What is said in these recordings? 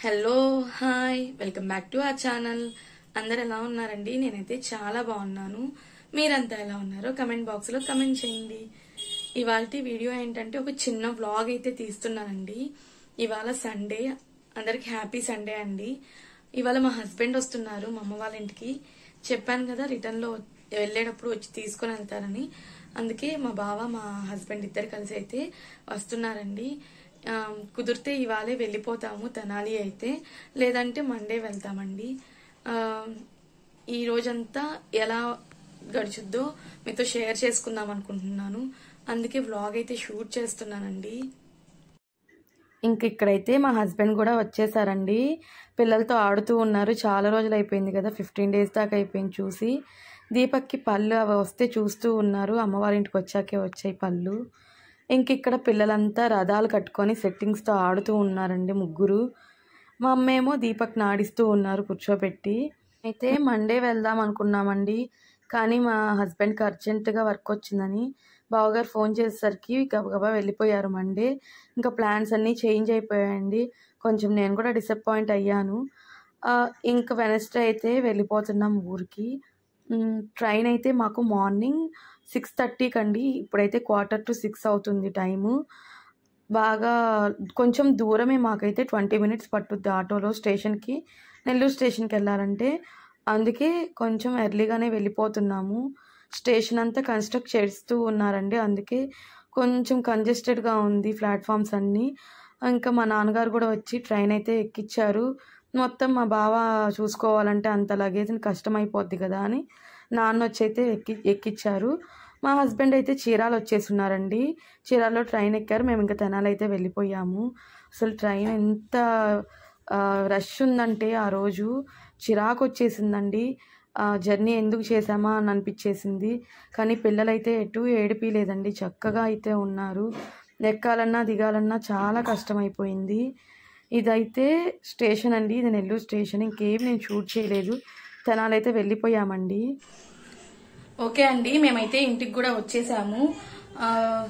hello hi welcome back to our channel అందరు ఎలా ఉన్నారండి నేనైతే చాలా బాగున్నాను మీరంతా ఎలా ఉన్నారో కమెంట్ బాక్స్ లో కమెంట్ చేయండి ఇవాళ వీడియో ఏంటంటే ఒక చిన్న వ్లాగ్ అయితే తీస్తున్నానండి ఇవాళ సండే అందరికి హ్యాపీ సండే అండి ఇవాళ మా హస్బెండ్ వస్తున్నారు మా అమ్మ వాళ్ళ ఇంటికి చెప్పాను కదా రిటర్న్ లో వెళ్ళేటప్పుడు వచ్చి తీసుకొని వెళ్తారని అందుకే మా బావ మా హస్బెండ్ ఇద్దరు కలిసి అయితే వస్తున్నారండి ఆ, కుదిరితే ఇవాళే వెళ్ళిపోతాము తెనాలి అయితే లేదంటే మండే వెళ్తామండి ఆ, ఈ రోజంతా ఎలా గడుచుద్దో మీతో షేర్ చేసుకుందాం అనుకుంటున్నాను అందుకే వ్లాగ్ అయితే షూట్ చేస్తున్నానండి ఇంక ఇక్కడైతే మా హస్బెండ్ కూడా వచ్చేసారండి పిల్లలతో ఆడుతూ ఉన్నారు చాలా రోజులు అయిపోయింది కదా ఫిఫ్టీన్ డేస్ దాకా అయిపోయింది చూసి దీపక్కి పళ్ళు అవి వస్తే చూస్తూ ఉన్నారు అమ్మవారి ఇంటికి వచ్చాకే వచ్చాయి పళ్ళు ఇంక ఇక్కడ పిల్లలంతా రథాలు కట్టుకొని సెట్టింగ్స్తో ఆడుతూ ఉన్నారండి ముగ్గురు మా అమ్మ ఏమో దీపక్ నాడిస్తూ ఉన్నారు కూర్చోబెట్టి అయితే మండే వెళ్దాం అనుకున్నామండి కానీ మా హస్బెండ్కి అర్జెంటుగా వర్క్ వచ్చిందని బావగారు ఫోన్ చేసేసరికి గబగబా వెళ్ళిపోయారు మండే ఇంకా ప్లాన్స్ అన్నీ చేంజ్ అయిపోయాయండి కొంచెం నేను కూడా డిసప్పాయింట్ అయ్యాను ఆ, ఇంకా వెనస్డే అయితే వెళ్ళిపోతున్నాం ఊరికి మ్, ట్రైన్ అయితే మాకు మార్నింగ్ సిక్స్ థర్టీకి అండి ఇప్పుడైతే క్వార్టర్ టు సిక్స్ అవుతుంది టైము బాగా కొంచెం దూరమే మాకైతే ట్వంటీ మినిట్స్ పట్టుద్ది ఆటోలో స్టేషన్కి నెల్లూరు స్టేషన్కి వెళ్ళాలంటే అందుకే కొంచెం ఎర్లీగానే వెళ్ళిపోతున్నాము స్టేషన్ అంతా కన్స్ట్రక్ట్ చేస్తూ ఉన్నారండి అందుకే కొంచెం కంజెస్టెడ్గా ఉంది ప్లాట్ఫామ్స్ అన్నీ ఇంకా మా నాన్నగారు కూడా వచ్చి ట్రైన్ అయితే ఎక్కిచ్చారు మొత్తం మా బావ చూసుకోవాలంటే అంత లగేజ్ని కష్టమైపోద్ది కదా అని నాన్న వచ్చి అయితే ఎక్కి ఎక్కిచ్చారు మా హస్బెండ్ అయితే చీరాలు వచ్చేస్తున్నారండి చీరాల్లో ట్రైన్ ఎక్కారు మేము ఇంకా తెనాలి అయితే వెళ్ళిపోయాము అసలు ట్రైన్ ఎంత ఆ, రష్ ఉందంటే ఆ రోజు చిరాకు వచ్చేసిందండి ఆ, జర్నీ ఎందుకు చేసామా అని అనిపించేసింది కానీ పిల్లలైతే ఎటు ఏడిపిలేదండి చక్కగా అయితే ఉన్నారు ఎక్కాలన్నా దిగాలన్నా చాలా కష్టమైపోయింది ఇదైతే స్టేషన్ అండి ఇది నెల్లూరు స్టేషన్ ఇంకేం నేను షూట్ చేయలేదు తెనాలైతే వెళ్ళిపోయామండి ఓకే అండి మేమైతే ఇంటికి కూడా వచ్చేసాము ఆ,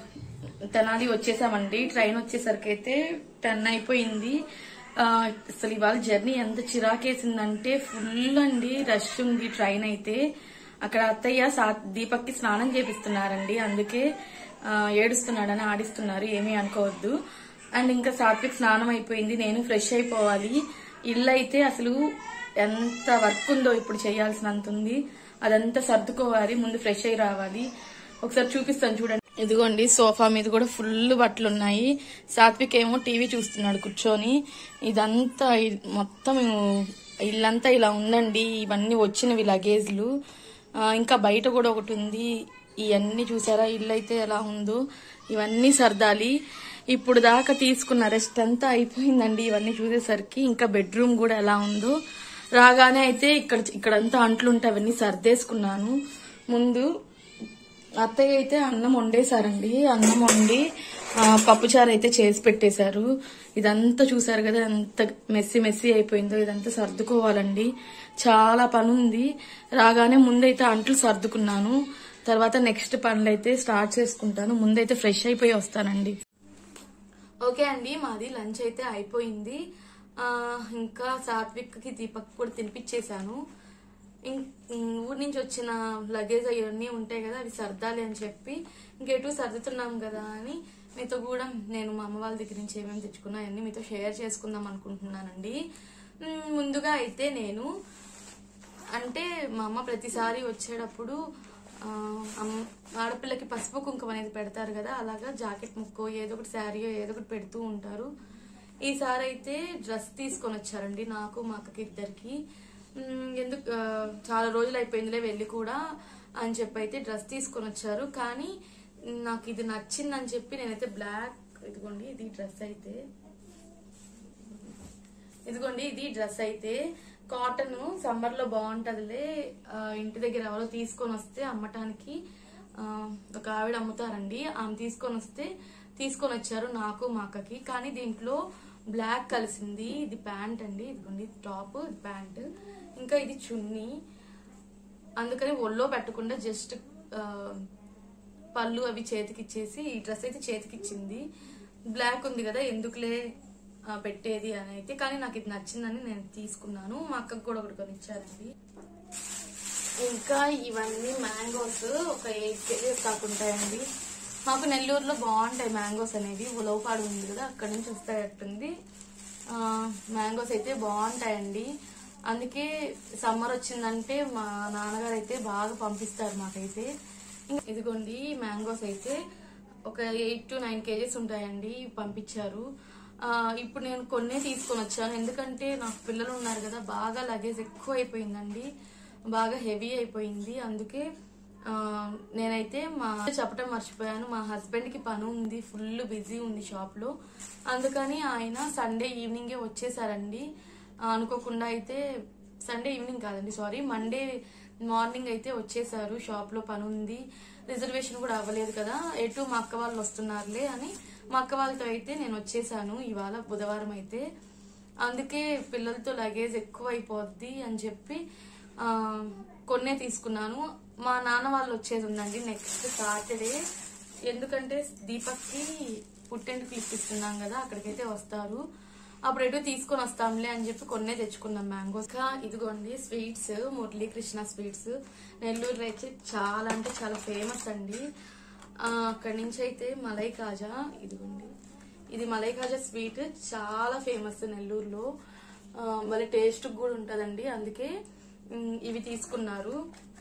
తెనాలి వచ్చేసామండి ట్రైన్ వచ్చేసరికి అయితే టెన్ అయిపోయింది ఆ, అసలు ఇవాళ జర్నీ ఎంత చిరాకేసిందంటే ఫుల్ అండి రష్ ఉంది ట్రైన్ అయితే అక్కడ అత్తయ్య సా దీపక్కి స్నానం చేపిస్తున్నారండి అందుకే ఆ, ఏడుస్తున్నాడని ఆడిస్తున్నారు ఏమీ అనుకోవద్దు అండ్ ఇంకా సాత్విక్ స్నానం అయిపోయింది నేను ఫ్రెష్ అయిపోవాలి ఇల్లు అయితే అసలు ఎంత వర్క్ ఉందో ఇప్పుడు చేయాల్సినంత ఉంది అదంతా సర్దుకోవాలి ముందు ఫ్రెష్ అయి రావాలి ఒకసారి చూపిస్తాను చూడండి ఇదిగోండి సోఫా మీద కూడా ఫుల్ బట్టలు ఉన్నాయి సాత్విక్ ఏమో టీవీ చూస్తున్నాడు కూర్చొని ఇదంతా ఇ- మొత్తం ఇల్లంతా ఇలా ఉందండి ఇవన్నీ వచ్చినవి లగేజ్లు ఆ, ఇంకా బయట కూడా ఒకటి ఉంది ఇవన్నీ చూసారా ఇల్లు అయితే ఎలా ఉందో ఇవన్నీ సర్దాలి ఇప్పుడు దాకా తీసుకున్న రెస్ట్ అంతా అయిపోయిందండి ఇవన్నీ చూసేసరికి ఇంకా బెడ్రూమ్ కూడా ఎలా ఉందో రాగానే అయితే ఇక్కడ ఇక్కడంతా అంట్లు ఉంటే అవన్నీ సర్దేసుకున్నాను ముందు అత్తయ్య అయితే అన్నం వండేశారండి అన్నం వండి ఆ, పప్పుచారు అయితే చేసి పెట్టేశారు ఇదంతా చూసారు కదా ఎంత మెస్సి మెస్సి అయిపోయిందో ఇదంతా సర్దుకోవాలండి చాలా పని ఉంది రాగానే ముందైతే అంట్లు సర్దుకున్నాను తర్వాత నెక్స్ట్ పనులు అయితే స్టార్ట్ చేసుకుంటాను ముందైతే ఫ్రెష్ అయిపోయి వస్తానండి ఓకే అండి మాది లంచ్ అయితే అయిపోయింది ఆ, ఇంకా సాత్విక్కి దీపక్ కూడా తినిపించేశాను ఇం- ఉమ్, ఊరి నుంచి వచ్చిన లగేజ్ అవన్నీ ఉంటాయి కదా అవి సర్దాలి అని చెప్పి ఇంకెటు సర్దుతున్నాం కదా అని మీతో కూడా నేను మా అమ్మ వాళ్ళ దగ్గర నుంచి ఏమేమి తెచ్చుకున్నా అవన్నీ మీతో షేర్ చేసుకుందాం అనుకుంటున్నానండి ఉమ్, ముందుగా అయితే నేను అంటే మా అమ్మ ప్రతిసారి వచ్చేటప్పుడు ఆ, అమ్- ఆడపిల్లకి పసుపు కుంకుమ అనేది పెడతారు కదా అలాగా జాకెట్ ముక్కో ఏదో ఒకటి శారీయో ఏదో ఒకటి పెడుతూ ఉంటారు ఈసారి అయితే డ్రెస్ తీసుకొని వచ్చారండి నాకు మా అక్కకి ఇద్దరికి మ్, ఎందుకు ఆ, చాలా రోజులు అయిపోయిందిలే వెళ్ళి కూడా అని చెప్పి అయితే డ్రెస్ తీసుకొని వచ్చారు కానీ నాకు ఇది నచ్చిందని చెప్పి నేనైతే బ్లాక్ ఇదిగోండి ఇది డ్రెస్ అయితే ఇదిగోండి ఇది డ్రెస్ అయితే కాటన్ సమ్మర్ లో బాగుంటదిలే ఆ, ఇంటి దగ్గర ఎవరో తీసుకొని వస్తే అమ్మటానికి ఆ, ఒక ఆవిడ అమ్ముతారండి ఆమె తీసుకొని వస్తే తీసుకొని వచ్చారు నాకు మా అక్కకి కానీ దీంట్లో బ్లాక్ కలిసింది ఇది ప్యాంట్ అండి ఇదిగోండి టాప్ ఇది ప్యాంట్ ఇంకా ఇది చున్నీ అందుకని ఒళ్ళో పెట్టకుండా జస్ట్ పళ్ళు అవి చేతికిచ్చేసి ఈ డ్రెస్ అయితే చేతికిచ్చింది బ్లాక్ ఉంది కదా ఎందుకులే ఆ, పెట్టేది అని అయితే కానీ నాకు ఇది నచ్చిందని నేను తీసుకున్నాను మా అక్కకు కూడా ఒకటి కొనిచ్చారండి ఇంకా ఇవన్నీ మ్యాంగోస్ ఒక ఎయిట్ కేజీస్ దాకా ఉంటాయండి మాకు నెల్లూరులో బాగుంటాయి మ్యాంగోస్ అనేవి ఉలవపాడు ఉంది కదా అక్కడ నుంచి వస్తాయట్టుంది ఆ, మ్యాంగోస్ అయితే బాగుంటాయండి అందుకే సమ్మర్ వచ్చిందంటే మా నాన్నగారు అయితే బాగా పంపిస్తారు మాకైతే ఇంకా ఇదిగోండి మ్యాంగోస్ అయితే ఒక ఎయిట్ టు నైన్ కేజీస్ ఉంటాయండి పంపించారు ఆ, ఇప్పుడు నేను కొన్నే తీసుకొని వచ్చాను ఎందుకంటే నాకు పిల్లలు ఉన్నారు కదా బాగా లగేజ్ ఎక్కువ అయిపోయిందండి బాగా హెవీ అయిపోయింది అందుకే ఆ, నేనైతే మా చెప్పడం మర్చిపోయాను మా హస్బెండ్ కి పని ఉంది ఫుల్ బిజీ ఉంది షాప్ లో అందుకని ఆయన సండే ఈవినింగే వచ్చేసారండి ఆ, అనుకోకుండా అయితే సండే ఈవినింగ్ కాదండి సారీ మండే మార్నింగ్ అయితే వచ్చేసారు షాప్ లో పని ఉంది రిజర్వేషన్ కూడా అవ్వలేదు కదా ఎటు మా అక్క వాళ్ళు వస్తున్నారులే అని మా అక్క వాళ్ళతో అయితే నేను వచ్చేసాను ఇవాళ బుధవారం అయితే అందుకే పిల్లలతో లగేజ్ ఎక్కువ అయిపోద్ది అని చెప్పి ఆ, కొన్నే తీసుకున్నాను మా నాన్న వాళ్ళు వచ్చేది ఉందండి నెక్స్ట్ సాటర్డే ఎందుకంటే దీపక్కి పుట్టెంటుకు ఇప్పిస్తున్నాం కదా అక్కడికైతే వస్తారు అప్పుడు ఎటు తీసుకొని వస్తాంలే అని చెప్పి కొన్నే తెచ్చుకున్నాం మ్యాంగోస్ ఇంకా ఇదిగోండి స్వీట్స్ మురళీకృష్ణ స్వీట్స్ నెల్లూరు అయితే చాలా అంటే చాలా ఫేమస్ అండి ఆ, అక్కడి నుంచి అయితే మలై కాజా ఇదిగోండి ఇది మలై కాజా స్వీట్ చాలా ఫేమస్ నెల్లూరులో ఆ, మళ్ళీ టేస్ట్ కూడా ఉంటదండి అందుకే ఉమ్, ఇవి తీసుకున్నారు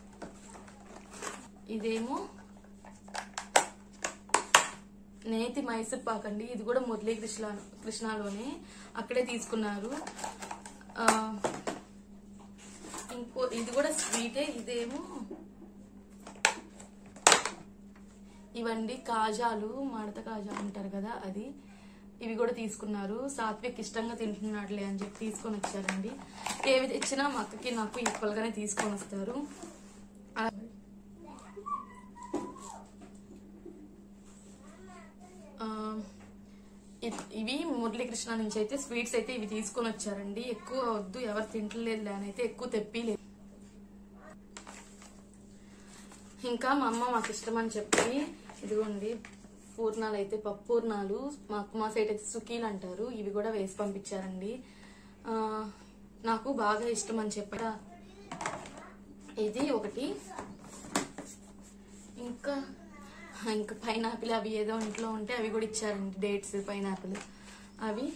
ఇదేమో నేతి మైసూర్ పాక్ అండి ఇది కూడా మురళీ కృష్ణ కృష్ణలోనే అక్కడే తీసుకున్నారు ఆ, ఇంకో ఇది కూడా స్వీటే ఇదేమో ఇవండి కాజాలు మడత కాజా అంటారు కదా అది ఇవి కూడా తీసుకున్నారు సాత్విక్ ఇష్టంగా తింటున్నాడులే అని చెప్పి తీసుకొని వచ్చారండి ఏవి తెచ్చినా మా అక్కకి నాకు ఈక్వల్ గానే తీసుకొని వస్తారు ఆ- ఆ, ఇ- ఇవి మురళీకృష్ణ నుంచి అయితే స్వీట్స్ అయితే ఇవి తీసుకొని వచ్చారండి ఎక్కువ వద్దు ఎవరు తింటలేదు అని అయితే ఎక్కువ తెప్పిలేదు ఇంకా మా అమ్మ మాకు ఇష్టం అని చెప్పి ఇదిగోండి పూర్ణాలు అయితే పప్పు పూర్ణాలు మాకు మా సైడ్ అయితే సుకీలు అంటారు ఇవి కూడా వేసి పంపించారండి ఆ, నాకు బాగా ఇష్టం అని చెప్పి ఇది ఒకటి ఇంకా ఇంకా పైనాపిల్ అవి ఏదో ఇంట్లో ఉంటే అవి కూడా ఇచ్చారండి డేట్స్ పైనాపిల్ అవి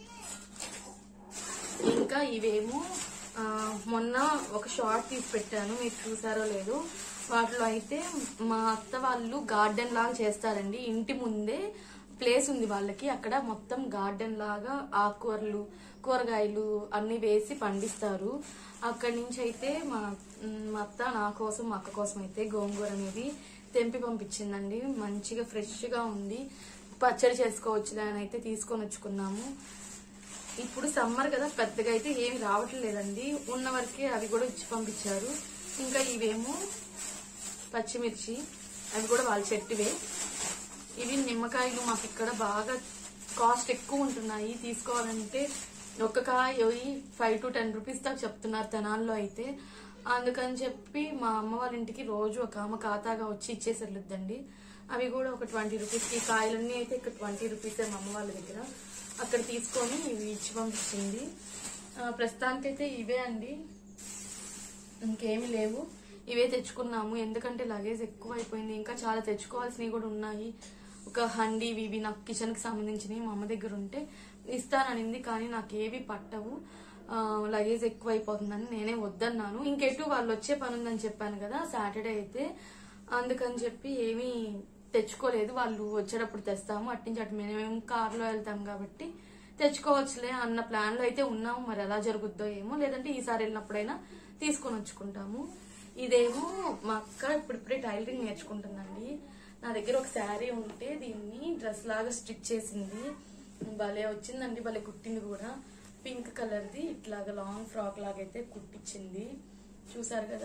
ఇంకా ఇవేమో ఆ, మొన్న ఒక షార్ట్ తీసి పెట్టాను మీరు చూసారో లేదో వాటిలో అయితే మా అత్త వాళ్ళు గార్డెన్ లాగా చేస్తారండి ఇంటి ముందే ప్లేస్ ఉంది వాళ్ళకి అక్కడ మొత్తం గార్డెన్ లాగా ఆకుకూరలు కూరగాయలు అన్ని వేసి పండిస్తారు అక్కడి నుంచి అయితే మా మ్, మా అత్త నా కోసం మా అక్క కోసం అయితే గోంగూర అనేది తెంపి పంపించిందండి మంచిగా ఫ్రెష్ గా ఉంది పచ్చడి చేసుకోవచ్చు అని అయితే తీసుకొని వచ్చుకున్నాము ఇప్పుడు సమ్మర్ కదా పెద్దగా అయితే ఏమి రావట్లేదండి ఉన్న వరకే అవి కూడా ఇచ్చి పంపించారు ఇంకా ఇవేమో పచ్చిమిర్చి అవి కూడా వాళ్ళ చెట్టువే ఇవి నిమ్మకాయలు మాకు ఇక్కడ బాగా కాస్ట్ ఎక్కువ ఉంటున్నాయి తీసుకోవాలంటే ఒక్క కాయ ఫైవ్ టు టెన్ రూపీస్ దాకా చెప్తున్నారు తెనాల్లో అయితే అందుకని చెప్పి మా అమ్మ వాళ్ళ ఇంటికి రోజు ఒక ఆమె ఖాతాగా వచ్చి ఇచ్చేసి వెళ్ళొద్దండి అవి కూడా ఒక ట్వంటీ రూపీస్ ఈ కాయలన్నీ అయితే ఇక్కడ ట్వంటీ రూపీస్ మా అమ్మ వాళ్ళ దగ్గర అక్కడ తీసుకొని ఇవి ఇచ్చి పంపించింది ఆ, ప్రస్తుతానికైతే ఇవే అండి ఇంకేమీ లేవు ఇవే తెచ్చుకున్నాము ఎందుకంటే లగేజ్ ఎక్కువ అయిపోయింది ఇంకా చాలా తెచ్చుకోవాల్సినవి కూడా ఉన్నాయి ఒక హండీ ఇవి నాకు కిచెన్ కి సంబంధించినవి మా అమ్మ దగ్గర ఉంటే ఇస్తాననింది కానీ నాకు ఏవి పట్టవు ఆ, లగేజ్ ఎక్కువ అయిపోతుందని నేనే వద్దన్నాను ఇంకెటు వాళ్ళు వచ్చే పని ఉందని చెప్పాను కదా సాటర్డే అయితే అందుకని చెప్పి ఏమీ తెచ్చుకోలేదు వాళ్ళు వచ్చేటప్పుడు తెస్తాము అట్నుంచి అటు మేము కార్లో వెళ్తాం కాబట్టి తెచ్చుకోవచ్చులే అన్న ప్లాన్ లో అయితే ఉన్నాము మరి ఎలా జరుగుద్దో ఏమో లేదంటే ఈసారి వెళ్ళినప్పుడైనా తీసుకొని వచ్చుకుంటాము ఇదేమో మా అక్క ఇప్పుడిప్పుడే టైలరింగ్ నేర్చుకుంటుందండి నా దగ్గర ఒక శారీ ఉంటే దీన్ని డ్రెస్ లాగా స్టిచ్ చేసింది భలే వచ్చిందండి భలే కుట్టింది కూడా పింక్ కలర్ది ఇట్లాగా లాంగ్ ఫ్రాక్ లాగా అయితే కుట్టించింది చూసారు కదా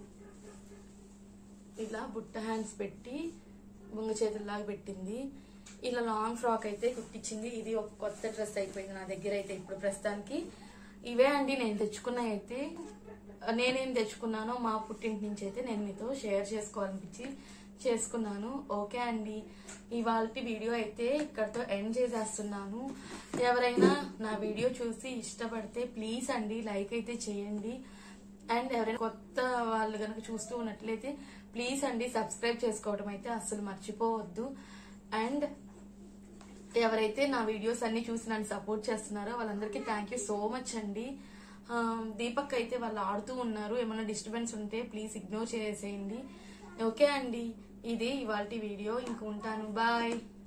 ఇలా బుట్ట హ్యాండ్స్ పెట్టి బొంగ చేతుల్లాగా పెట్టింది ఇలా లాంగ్ ఫ్రాక్ అయితే కుట్టించింది ఇది ఒక కొత్త డ్రెస్ అయిపోయింది నా దగ్గర అయితే ఇప్పుడు ప్రస్తుతానికి ఇవే అండి నేను తెచ్చుకున్నాయి అయితే నేనేం తెచ్చుకున్నానో మా పుట్టింటి నుంచి అయితే నేను మీతో షేర్ చేసుకోవాలనిపించి చేసుకున్నాను ఓకే అండి ఇవాళ వీడియో అయితే ఇక్కడతో ఎండ్ చేసేస్తున్నాను ఎవరైనా నా వీడియో చూసి ఇష్టపడితే ప్లీజ్ అండి లైక్ అయితే చేయండి అండ్ ఎవరైనా కొత్త వాళ్ళు కనుక చూస్తూ ఉన్నట్లయితే ప్లీజ్ అండి సబ్స్క్రైబ్ చేసుకోవడం అయితే అస్సలు మర్చిపోవద్దు అండ్ ఎవరైతే నా వీడియోస్ అన్ని చూసి నన్ను సపోర్ట్ చేస్తున్నారో వాళ్ళందరికీ థ్యాంక్ యూ సో మచ్ అండి ఆ, దీపక్ అయితే వాళ్ళు ఆడుతూ ఉన్నారు ఏమైనా డిస్టర్బెన్స్ ఉంటే ప్లీజ్ ఇగ్నోర్ చేసేయండి ఓకే అండి ఇదే ఇవాళ వీడియో ఇంక ఉంటాను బాయ్